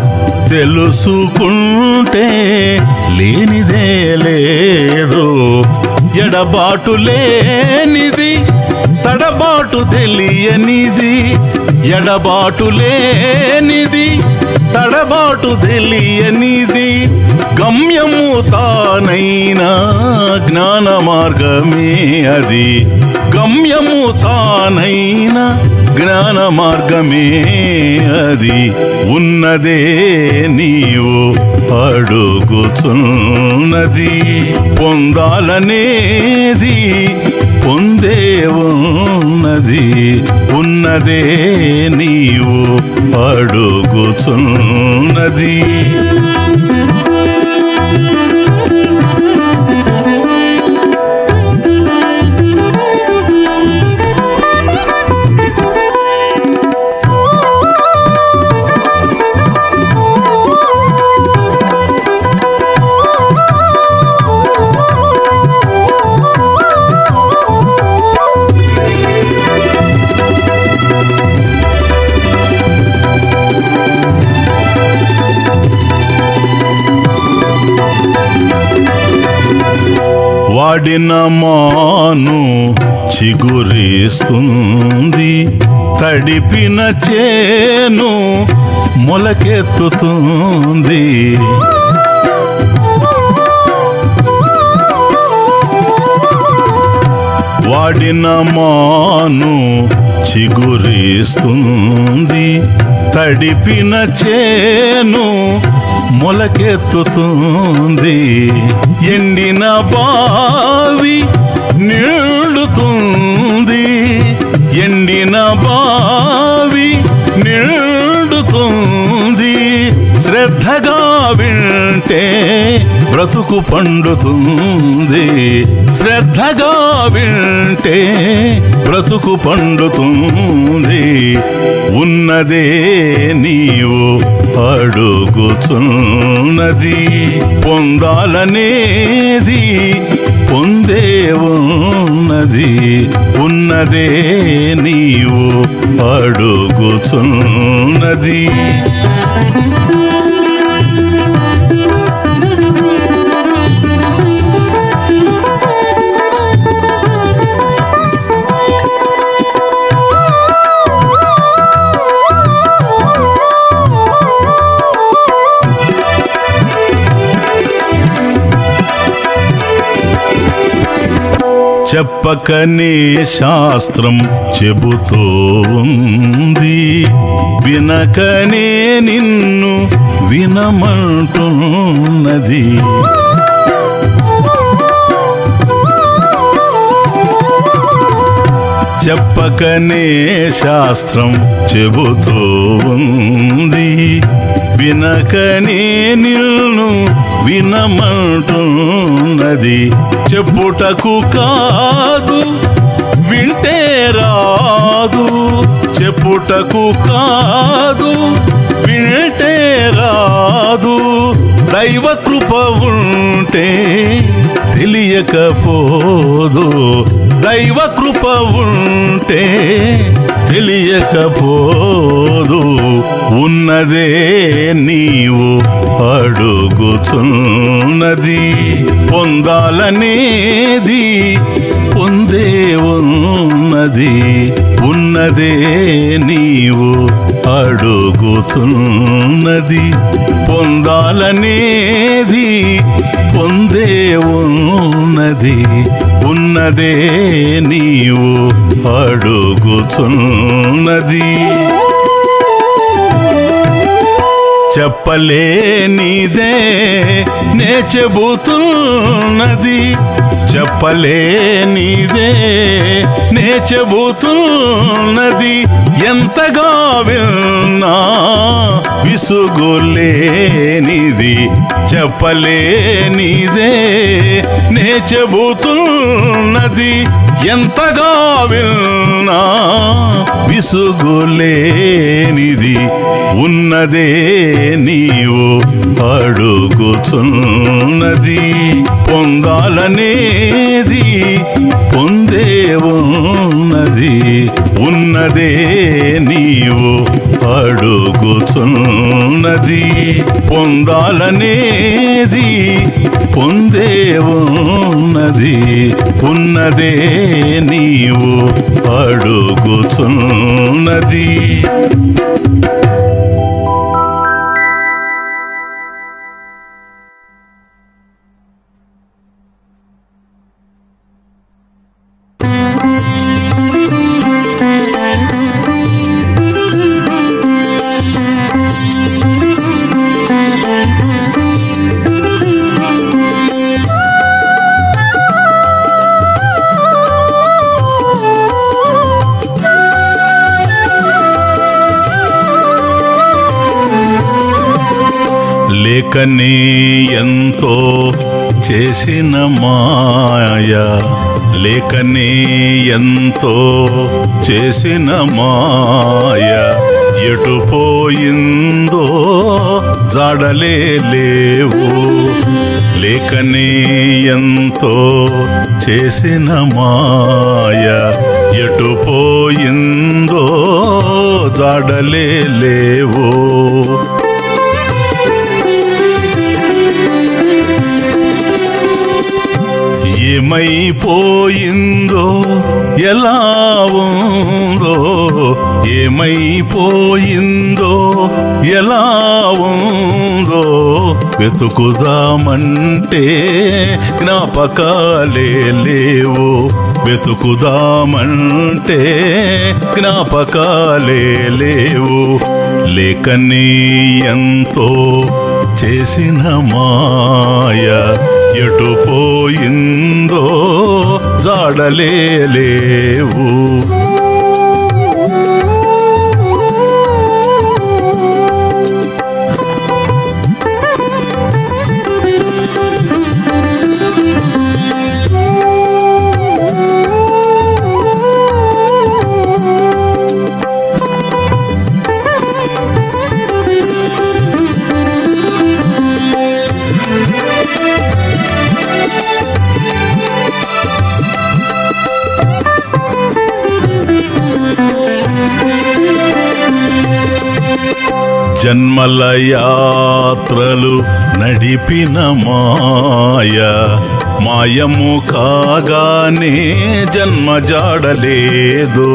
తెలుసుకుంటే లేనిదే లేదు ఎడబాటు లేనిది తడబాటు తెలియనిది ఎడబాటు లేనిది తడబాటు తెలియనిది గమ్యము తానైనా జ్ఞాన మార్గమే అది గమ్యము తానైనా జ్ఞాన మార్గమే అది ఉన్నదే నీవు అడుగుచున్నది పొందాలనేది పొందే ఉన్నది ఉన్నదే నీవు అడుగుచున్నది వాడిన మాను చిగురిస్తుంది తడిపిన చేను మొలకెత్తుతుంది వాడిన మాను చిగురిస్తుంది తడిపిన చేను మొలకెత్తుతుంది ఎండిన బావి నిండుతుంది ఎండిన బావి నిండుతుంది శ్రద్ధగా వింటే బ్రతుకు పండుతుంది శ్రద్ధగా వింటే బ్రతుకు పండుతుంది ఉన్నదే నీవు అడుగుచున్నది పొందాలనేది పొందే ఉన్నది ఉన్నదే నీవు అడుగుచున్నది చెప్పకనే శాస్త్రం చెబుతూ ఉంది వినకనే నిన్ను వినమంటున్నది చెప్పకనే శాస్త్రం చెబుతూ ఉంది వినకనే నిన్ను వినమంటున్నది చెప్పుటకు కాదు వింటే రాదు చెప్పుటకు కాదు వింటే రాదు దైవ కృప ఉంటే తెలియకపోదు దైవ కృప ఉంటే తెలియకపోదు ఉన్నదే నీవు అడుగుతున్నది పొందాలనేది పొందే ఉన్నది ఉన్నదే నీవు అడుగుతున్నది పొందాలనేది పొందే ఉన్నది ఉన్నదే నీవు అడుగుతున్నది చెప్పలేనిదే నే చెబుతున్నది చెప్పలేనిదే నే చెబుతున్నది ఎంతగా విన్నా విసుగులేనిది చెప్పలేనిదే నే చెబుతున్నది ఎంతగా విన్నా విసుగులేనిది ఉన్నదే నీవు అడుగుతున్నది పొందాలనేది పొందే ఉన్నది ఉన్నదే నీవు అడుగుతున్నది పొందాలనేది పొందే ఉన్నది ఉన్నదే నీవు అడుగుతున్నది లేకనే ఎంతో చేసిన మాయ లేకనే ఎంతో చేసిన మాయ ఎటు పోయిందో జాడలే లేవు లేకనే ఎంతో చేసిన మాయ ఎటు పోయిందో జాడలే లేవు ఏమైపోయిందో ఎలా ఉందో ఏమైపోయిందో ఎలా ఉందో వెతుకుదామంటే జ్ఞాపకాలే లేవు వెతుకుదామంటే జ్ఞాపకాలే లేవు లేకని ఎంతో చేసిన మాయ ఎటు పోయిందో జాడలే లేవు జన్మల యాత్రలు నడిపిన మాయ మాయము కాగానే జన్మ జాడలేదు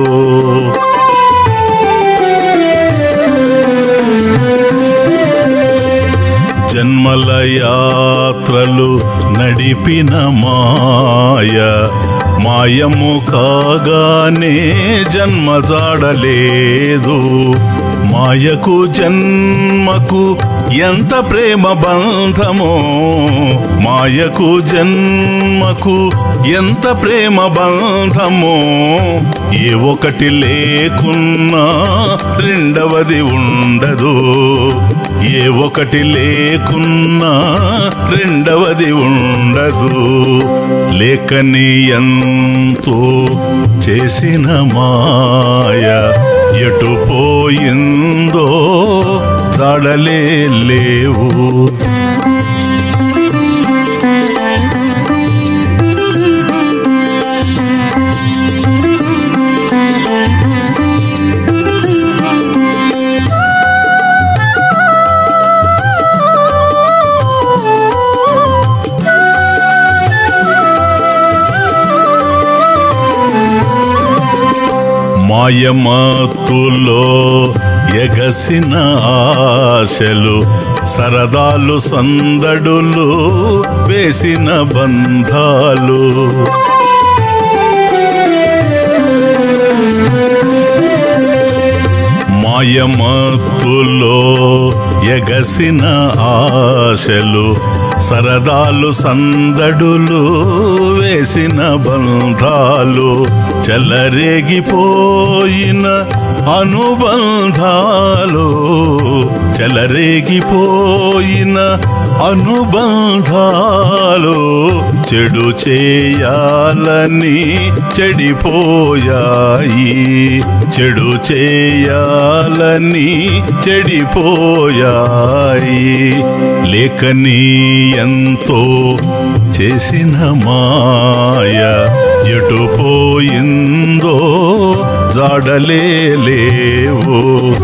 జన్మల యాత్రలు నడిపిన మాయ మాయము కాగానే జన్మ జాడలేదు మాయకు జన్మకు ఎంత ప్రేమ బంధమో మాయకు జన్మకు ఎంత ప్రేమ బంధమో ఏ ఒకటి లేకున్నా రెండవది ఉండదు ఏ ఒకటి లేకున్నా రెండవది ఉండదు లేకని ఎంతో చేసిన మాయ ఎటు పోయిందో జాడలే లేవు మాయమాతులో ఎగసిన ఆశలు సరదాలు సందడులు వేసిన బంధాలు మాయమత్తులో ఎగసిన ఆశలు సరదాలు సందడులు వేసిన బంధాలు చెలరేగిపోయిన అనుబంధాలు చెలరేగిపోయిన అనుబంధాలు చెడు చేయాలని చెడిపోయాయి చెడు చేయాలని చెడిపోయాయి లేకని ఎంతో చేసిన మాయ ఎటు పోయిందో జాడలే లేవు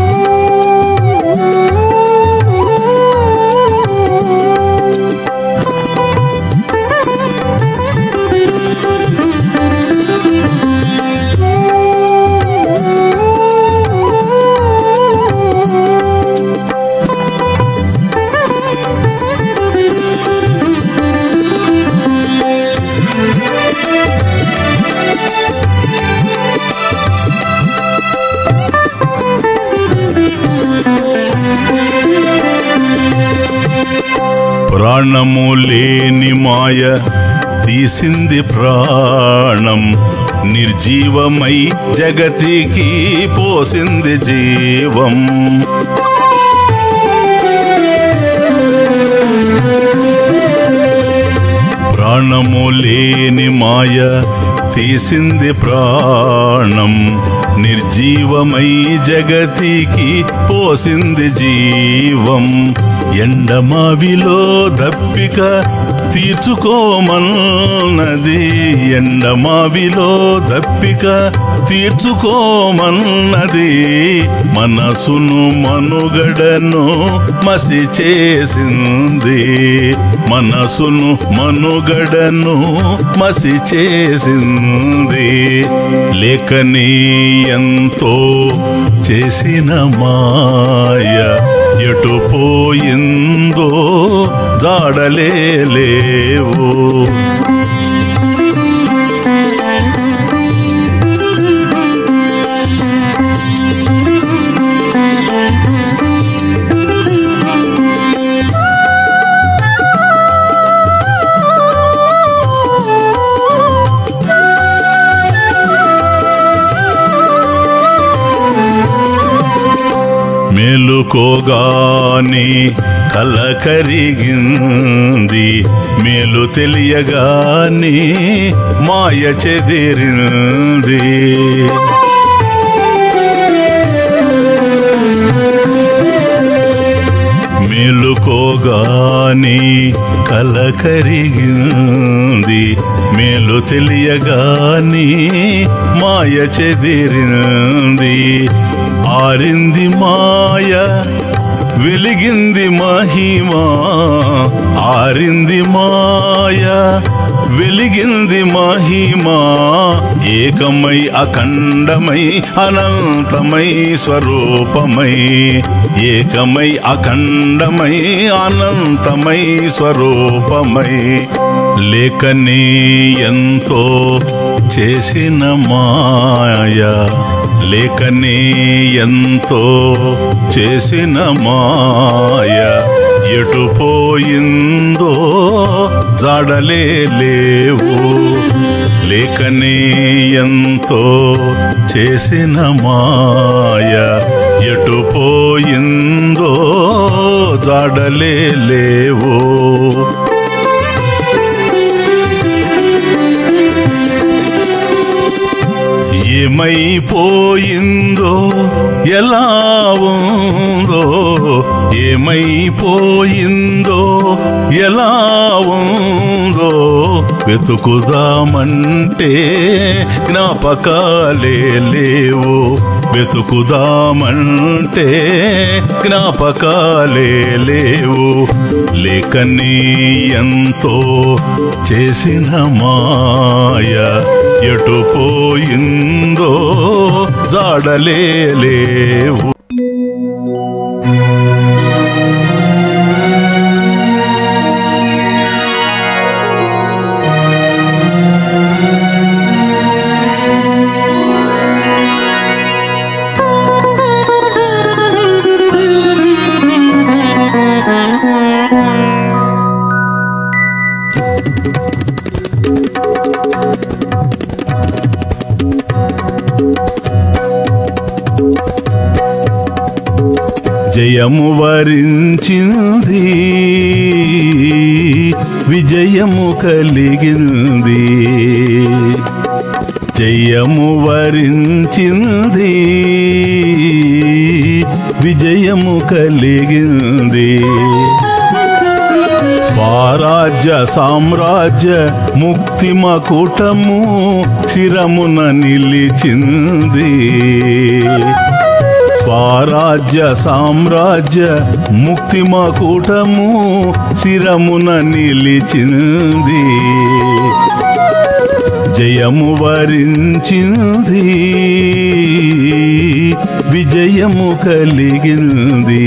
ప్రాణము లేని మాయ తీసింది ప్రాణం నిర్జీవమై జగతికి పోసింది జీవం ప్రాణము లేని మాయ తీసింది ప్రాణం నిర్జీవమై జగతికి పోసింది జీవం ఎండమావిలో దప్పిక తీర్చుకోమన్నది ఎండమావిలో దప్పిక తీర్చుకోమన్నది మనసును మనుగడను మసి చేసింది మనసును మనుగడను మసి చేసింది లేకని ఎంతో చేసిన మాయ ఎటు పోయిందో జాడలే లేవు మేలుకోగాని కల కరిగింది మేలు తెలియగాని మాయ చెదిరింది మేలుకోగాని కల కరిగింది మేలు తెలియగాని మాయ చెదిరింది ఆరింది మాయ వెలిగింది మహిమా ఆరింది మాయ వెలిగింది మహిమా ఏకమై అఖండమై అనంతమై స్వరూపమై ఏకమై అఖండమై అనంతమై స్వరూపమై లేకని ఎంతో చేసిన మాయ లేకని ఎంతో చేసిన మాయ ఎటు పోయిందో జాడలే లేవు లేకనే ఎంతో చేసిన మాయ ఎటు పోయిందో జాడలే లేవు ఏమైపోయిందో ఎలా ఉందో ఏమైపోయిందో ఎలా ఉందో వెతుకుదామంటే జ్ఞాపకాలే లేవు వెతుకుదామంటే జ్ఞాపకాలే లేవు లేకని ఎంతో చేసిన మాయ ఎటు పోయిందో జాడలే లేవు జయము వరించింది విజయము కలిగింది జయము వరించింది విజయము కలిగింది స్వరాజ్య సామ్రాజ్య ముక్తి మకుటము శిరమున నిలిచింది స్వరాజ్య సామ్రాజ్య ముక్తి మకుటము శిరమున నిలిచింది జయము వరించింది విజయము కలిగింది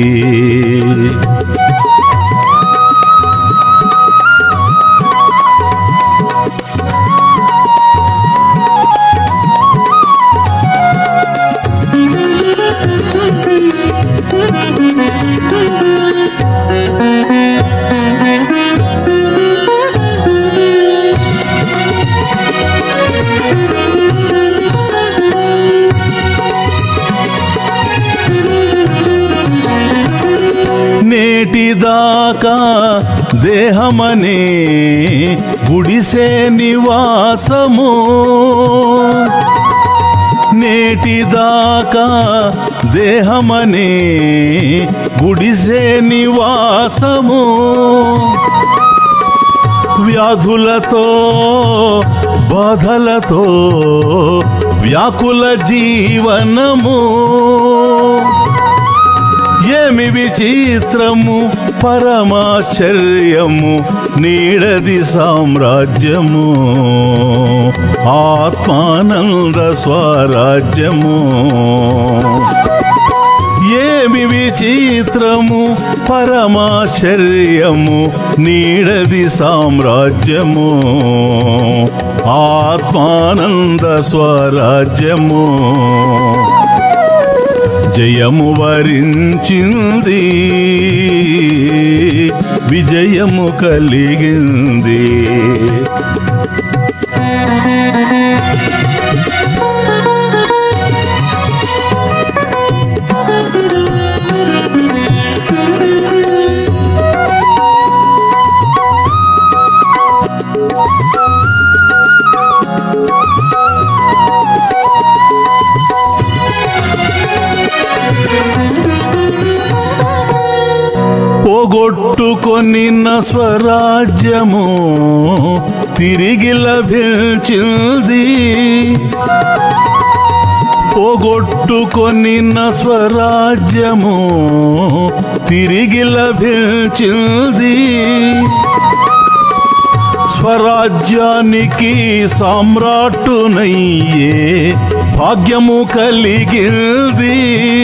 నేటిదాకా దేహమనే గుడిసే నివాసము నేటిదాకా దేహమనే గుడిసే నివాసము వ్యాధులతో బాధలతో వ్యాకుల జీవనము ఏమి విచిత్రము పరమాశ్చర్యము నీడది సామ్రాజ్యము ఆత్మానంద స్వరాజ్యము ఏమి విచిత్రము పరమాశ్చర్యము నీడది సామ్రాజ్యము ఆత్మానంద స్వరాజ్యము జయము వరించింది విజయము కలిగింది పోగొట్టుకొనిన స్వరాజ్యము తిరిగి లభించింది పోగొట్టుకొనిన స్వరాజ్యము తిరిగి లభించింది స్వరాజ్యానికి సామ్రాట్టునయ్యే భాగ్యము కలిగింది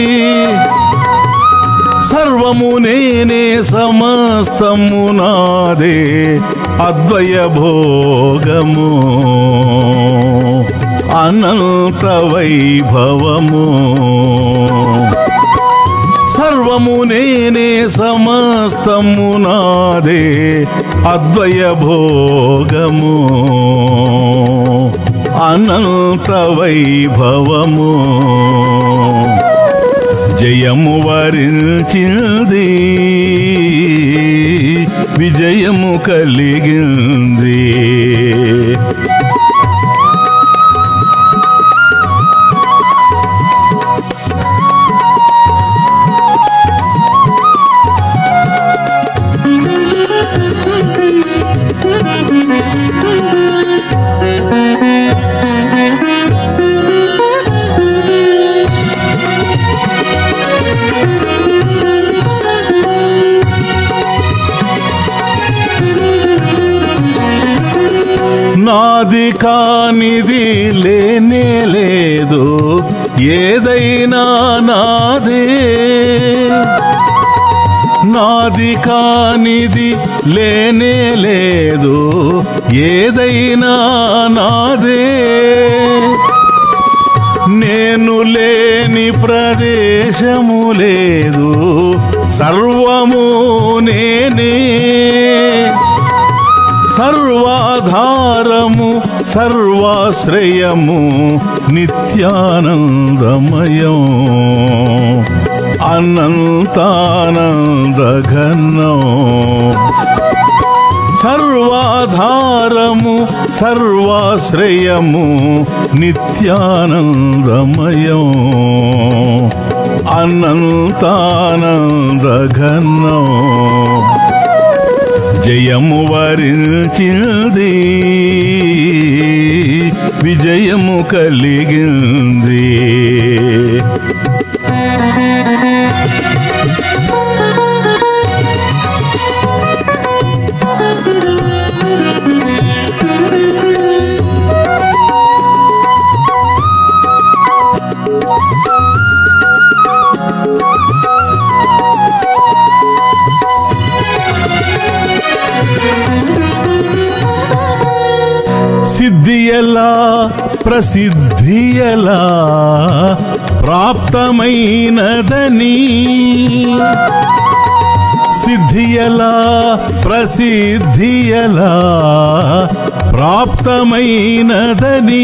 సర్వము నేనే సమస్తము నాదే అద్వయ భోగము అనంత వైభవము సర్వ సర్వము నేనే సమస్తము నాదే అద్వయ భోగము అనంత వైభవము జయము వరించింది విజయము కలిగింది నాది కానిది లేనే లేదు ఏదైనా నాదే నాది కానిది లేనే లేదు ఏదైనా నాదే నేను లేని ప్రదేశము లేదు సర్వము నేనే సర్వాధారము సర్వాశ్రయము నిత్యానందమయం అనంతానందఘనం సర్వాధారము సర్వాశ్రయము నిత్యానందమయం అనంతానందఘనం జయము వరించింది విజయము కలిగింది సిద్ధియలా ప్రసిద్ధియలా ప్రాప్తమైనదని సిద్ధియలా ప్రసిద్ధియలా ప్రాప్తమైనదని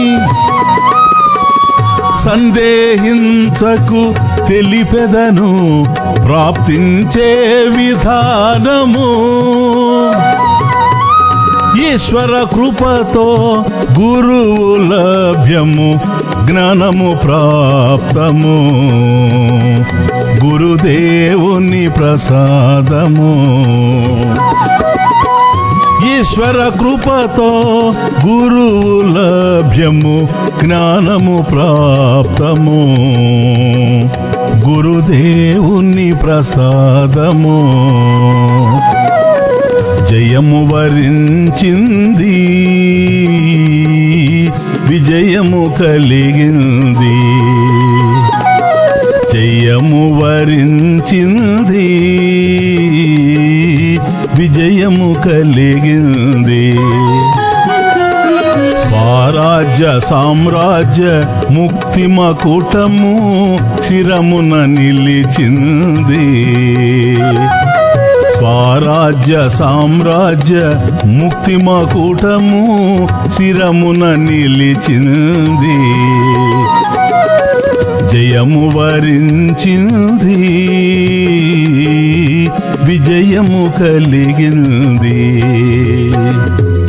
సందేహించకు తెలిపెదను ప్రాప్తించే విధానము ఈశ్వర కృపతో గురువు లభ్యము జ్ఞానము ప్రాప్తము గురుదేవుని ప్రసాదము ఈశ్వర కృపతో గురువు లభ్యము జ్ఞానము ప్రాప్తము గురుదేవుని ప్రసాదము జయము వరించింది విజయము కలిగింది జయము వరించింది విజయము కలిగింది స్వరాజ్య సామ్రాజ్య ముక్తి మకుటము శిరమున నిలిచింది స్వరాజ్య సామ్రాజ్య ముక్తి మకుటము శిరమున నిలిచింది జయము వరించింది విజయము కలిగింది